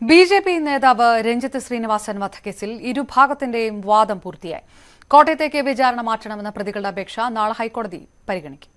B J P നേതാവ് രഞ്ജിത്ത് ശ്രീനിവാസൻ വധക്കേസിൽ ഇരുഭാഗത്തിന്റെയും വാദം പൂർത്തിയായി കോട്ടയത്തേക്ക് വിചാരണ മാറ്റണമെന്ന പ്രതികളുടെ അപേക്ഷ നാളെ ഹൈക്കോടതി പരിഗണിക്കും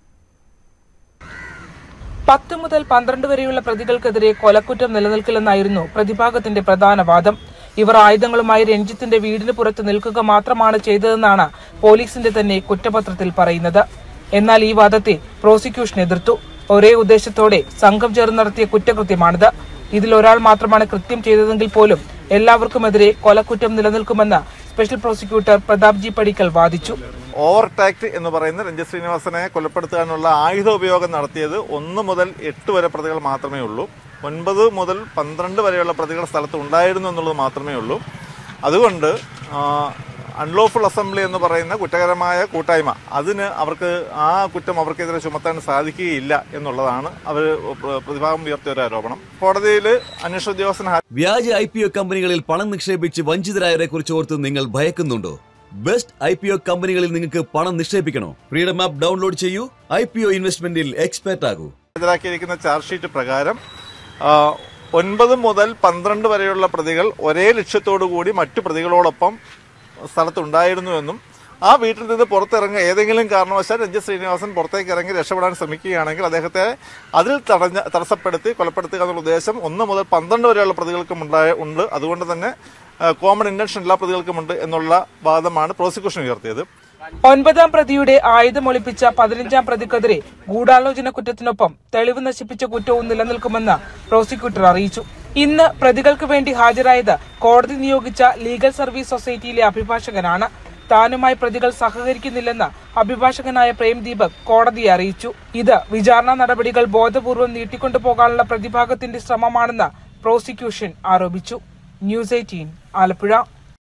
പത്ത് മുതൽ പന്ത്രണ്ട് വരെയുള്ള പ്രതികൾക്കെതിരെ കൊലക്കുറ്റം നിലനിൽക്കില്ലെന്നായിരുന്നു പ്രതിഭാഗത്തിന്റെ പ്രധാന വാദം ഇവർ ആയുധങ്ങളുമായി രഞ്ജിത്തിന്റെ വീടിന് പുറത്ത് നിൽക്കുക മാത്രമാണ് ചെയ്തതെന്നാണ് പോലീസിന്റെ തന്നെ കുറ്റപത്രത്തിൽ പറയുന്നത് എന്നാൽ ഈ വാദത്തെ പ്രോസിക്യൂഷൻ എതിർത്തു ഒരേ ഉദ്ദേശത്തോടെ സംഘം ചേർന്ന് നടത്തിയ കുറ്റകൃത്യമാണിത് ഇതിൽ ഒരാൾ മാത്രമാണ് കൃത്യം ചെയ്തതെങ്കിൽ പോലും എല്ലാവർക്കുമെതിരെ കൊലക്കുറ്റം നിലനിൽക്കുമെന്ന് special prosecutor Prathap G Padikkal വാദിച്ചു ഓവർടാക്ട് എന്ന് പറയുന്ന രഞ്ജിത് ശ്രീനിവാസനെ കൊലപ്പെടുത്താനുള്ള ആയുധ ഉപയോഗം നടത്തിയത് ഒന്ന് മുതൽ എട്ട് വരെ പ്രതികൾ മാത്രമേ ഉള്ളൂ ഒൻപത് മുതൽ പന്ത്രണ്ട് വരെയുള്ള പ്രതികൾ സ്ഥലത്ത് ഉണ്ടായിരുന്നു എന്നുള്ളത് മാത്രമേ ഉള്ളൂ അതുകൊണ്ട് അൺലോഫുൾ അസംബ്ലി എന്ന് പറയുന്ന കുറ്റകരമായ കൂട്ടായ്മ അതിന് അവർക്ക് ആ കുറ്റം അവർക്കെതിരെ ചുമത്താൻ സാധിക്കുകയില്ല എന്നുള്ളതാണ് അവർ പ്രതിഭാഗം ഉയർത്തിയ ഒരു ആരോപണം കോടതിയിൽ അന്വേഷണ ഉദ്യോഗസ്ഥൻ ഹാജ- വ്യാജ ഐ പി ഒ കമ്പനികളിൽ പണം നിക്ഷേപിച്ച് വഞ്ചിതരായവരെ കുറിച്ച് ഓർത്ത് നിങ്ങൾ ഭയക്കുന്നുണ്ടോ ബെസ്റ്റ് ഐ പി ഒ കമ്പനികളിൽ നിങ്ങൾക്ക് പണം നിക്ഷേപിക്കണോ ഫ്രീഡം ആപ്പ് ഡൗൺലോഡ് ചെയ്യൂ ഐ പി ഒ ഇൻവെസ്റ്റ്മെന്റിൽ എക്സ്പെർട്ട് ആകൂ ഹാജരാക്കിയിരിക്കുന്ന ചാർജ് ഷീറ്റ് പ്രകാരം ആ, ഒൻപത് മുതൽ പന്ത്രണ്ട് വരെയുള്ള പ്രതികൾ ഒരേ ലക്ഷ്യത്തോടു കൂടി മറ്റു പ്രതികളോടൊപ്പം സ്ഥലത്തുണ്ടായിരുന്നുവെന്നും ആ വീട്ടിൽ നിന്ന് പുറത്തിറങ്ങുക ഏതെങ്കിലും കാരണവശാൽ രഞ്ജിത് ശ്രീനിവാസൻ പുറത്തേക്ക് ഇറങ്ങി രക്ഷപ്പെടാൻ ശ്രമിക്കുകയാണെങ്കിൽ അദ്ദേഹത്തെ അതിൽ തടഞ്ഞ തടസ്സപ്പെടുത്തി കൊലപ്പെടുത്തുക എന്നുള്ള ഉദ്ദേശം ഒന്ന് മുതൽ പന്ത്രണ്ട് വരെയുള്ള പ്രതികൾക്കും ഉണ്ടായ ഉണ്ട് അതുകൊണ്ട് തന്നെ കോമൺ ഇന്റൻഷൻ എല്ലാ പ്രതികൾക്കുമുണ്ട് എന്നുള്ള വാദമാണ് പ്രോസിക്യൂഷൻ ഉയർത്തിയത് ഒൻപതാം പ്രതിയുടെ ആയുധം ഒളിപ്പിച്ച പതിനഞ്ചാം പ്രതിക്കെതിരെ ഗൂഢാലോചന കുറ്റത്തിനൊപ്പം തെളിവ് നശിപ്പിച്ച കുറ്റവും നിലനിൽക്കുമെന്ന് പ്രോസിക്യൂട്ടർ അറിയിച്ചു ഇന്ന് പ്രതികൾക്ക് വേണ്ടി ഹാജരായത് കോടതി നിയോഗിച്ച ലീഗൽ സർവീസ് സൊസൈറ്റിയിലെ അഭിഭാഷകനാണ് താനുമായി പ്രതികൾ സഹകരിക്കുന്നില്ലെന്ന് അഭിഭാഷകനായ പ്രേം ദീപക് കോടതിയെ അറിയിച്ചു ഇത് വിചാരണ നടപടികൾ ബോധപൂർവം നീട്ടിക്കൊണ്ടുപോകാനുള്ള പ്രതിഭാഗത്തിന്റെ ശ്രമമാണെന്ന് പ്രോസിക്യൂഷൻ ആരോപിച്ചു ന്യൂസ് എയ്റ്റീൻ ആലപ്പുഴ